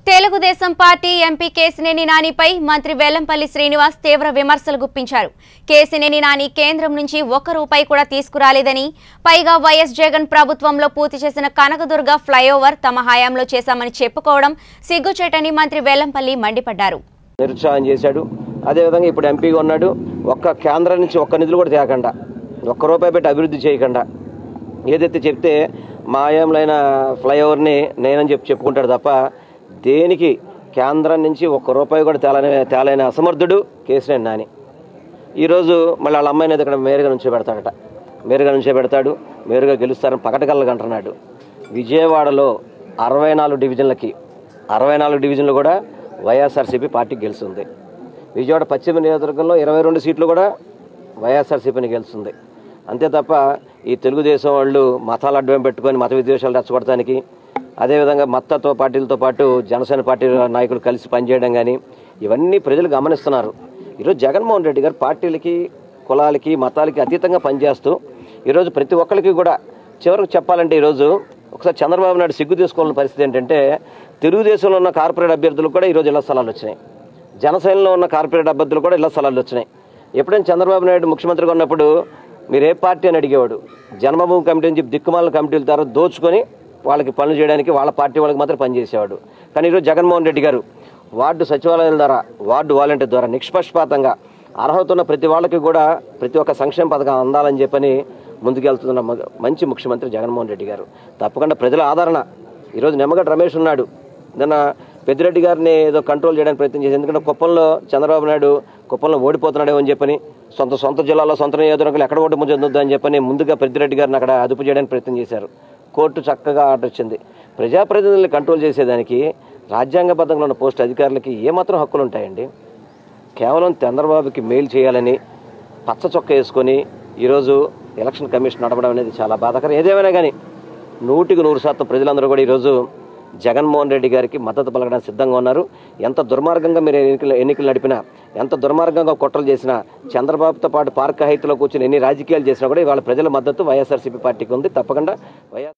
Telugu Desam party MP Kesineni నానిపై మంత్రి వెల్లంపల్లి శ్రీనివాస్ తీవ్ర విమర్శలు గుప్పించారు కేసినేని నాని కేంద్రం నుంచి ఒక్క రూపాయి కూడా తీసుకురాలేదని పైగా వైఎస్ జగన్ ప్రభుత్వంలో పూర్తి చేసిన కనకదుర్గ ఫ్లైఓవర్ తమ హయాంలో చేశామని చెప్పుకోవడం సిగ్గుచేటని మంత్రి వెల్లంపల్లి మండిపడ్డారు నిరుత్సాహం చేశాడు అదేవిధంగా ఇప్పుడు ఎంపీగా ఉన్నాడు ఒక్క కేంద్రం నుంచి ఒక్క నిధులు కూడా తేకుండా ఒక్క రూపాయి పెట్టి అభివృద్ధి చేయకుండా ఏదైతే చెప్తే మా ఆయంలో అయిన ఫ్లైఓవర్ని నేనని చెప్పి చెప్పుకుంటాడు తప్ప దేనికి కేంద్రం నుంచి ఒక్క రూపాయి కూడా తేలని తేలైన అసమర్థుడు కేసీఆర్ నాని ఈరోజు మళ్ళీ వాళ్ళ అమ్మాయిని అయితే ఇక్కడ మేరుగా నుంచో పెడతాడట మేరుగా నుంచో పెడతాడు మేరుగా గెలుస్తారని పకటకల్లకు అంటున్నాడు విజయవాడలో అరవై నాలుగు డివిజన్లకి అరవై నాలుగు డివిజన్లు కూడా వైఎస్ఆర్సీపీ పార్టీ గెలుస్తుంది విజయవాడ పశ్చిమ నియోజకవర్గంలో ఇరవై రెండు సీట్లు కూడా వైఎస్ఆర్సీపీని గెలుస్తుంది అంతే తప్ప ఈ తెలుగుదేశం వాళ్ళు మతాలు అడ్డం పెట్టుకొని మత విద్వేషాలు రెచ్చగొడటానికి అదేవిధంగా మత్తత్వ పార్టీలతో పాటు జనసేన పార్టీ నాయకులు కలిసి పనిచేయడం కానీ ఇవన్నీ ప్రజలు గమనిస్తున్నారు ఈరోజు జగన్మోహన్ రెడ్డి గారు పార్టీలకి కులాలకి మతాలకి అతీతంగా పనిచేస్తూ ఈరోజు ప్రతి ఒక్కరికి కూడా చివరికి చెప్పాలంటే ఈరోజు ఒకసారి చంద్రబాబు నాయుడు సిగ్గు తీసుకోవాలని పరిస్థితి ఏంటంటే తెలుగుదేశంలో ఉన్న కార్పొరేట్ అభ్యర్థులకు కూడా ఈరోజు ఇళ్ల స్థలాలు వచ్చినాయి జనసేనలో ఉన్న కార్పొరేట్ అభ్యర్థులు కూడా ఇళ్ల స్థలాలు వచ్చినాయి ఎప్పుడైనా చంద్రబాబు నాయుడు ముఖ్యమంత్రిగా ఉన్నప్పుడు మీరు ఏ పార్టీ అని అడిగేవాడు జన్మభూమి కమిటీ అని చెప్పి దిక్కుమాల కమిటీల ద్వారా దోచుకొని వాళ్ళకి పనులు చేయడానికి వాళ్ళ పార్టీ వాళ్ళకి మాత్రం పనిచేసేవాడు కానీ ఈరోజు జగన్మోహన్ రెడ్డి గారు వార్డు సచివాలయాల ద్వారా వార్డు వాలంటీర్ ద్వారా నిష్పక్షపాతంగా అర్హత ఉన్న ప్రతి వాళ్ళకి కూడా ప్రతి ఒక్క సంక్షేమ పథకం అందాలని చెప్పని ముందుకెళ్తున్న మ- మంచి ముఖ్యమంత్రి జగన్మోహన్ రెడ్డి గారు తప్పకుండా ప్రజల ఆదరణ ఈరోజు నిమ్మగడ్డ రమేష్ ఉన్నాడు నిన్న పెద్దిరెడ్డి గారిని ఏదో కంట్రోల్ చేయడానికి ప్రయత్నం చేసి ఎందుకంటే కుప్పంలో చంద్రబాబు నాయుడు కుప్పంలో ఓడిపోతున్నాడేమో అని చెప్పని సొంత సొంత జిల్లాలో సొంత నియోజకవర్గాలు ఎక్కడ ఓటు ముందు అని చెప్పని ముందుగా పెద్దిరెడ్డి గారిని అక్కడ అదుపు చేయడానికి ప్రయత్నం చేశారు కోర్టు చక్కగా ఆర్డర్ ఇచ్చింది ప్రజాప్రతినిధుల్ని కంట్రోల్ చేసేదానికి రాజ్యాంగబద్ధంగా ఉన్న పోస్ట్ అధికారులకి ఏమాత్రం హక్కులు ఉంటాయండి కేవలం చంద్రబాబుకి మెయిల్ చేయాలని పచ్చ చొక్క వేసుకొని ఈరోజు ఎలక్షన్ కమిషన్ నడపడం అనేది చాలా బాధాకరం ఏదేమైనా కానీ నూటికి నూరు శాతం ప్రజలందరూ కూడా ఈరోజు జగన్మోహన్ రెడ్డి గారికి మద్దతు పలకడానికి సిద్ధంగా ఉన్నారు ఎంత దుర్మార్గంగా మీరు ఎన్నికలు ఎన్నికలు నడిపినా ఎంత దుర్మార్గంగా కుట్రలు చేసినా చంద్రబాబుతో పాటు పార్క్ హైత్లో కూర్చొని ఎన్ని రాజకీయాలు చేసినా కూడా ఇవాళ ప్రజల మద్దతు వైఎస్ఆర్సీపీ పార్టీకి ఉంది తప్పకుండా వైఎస్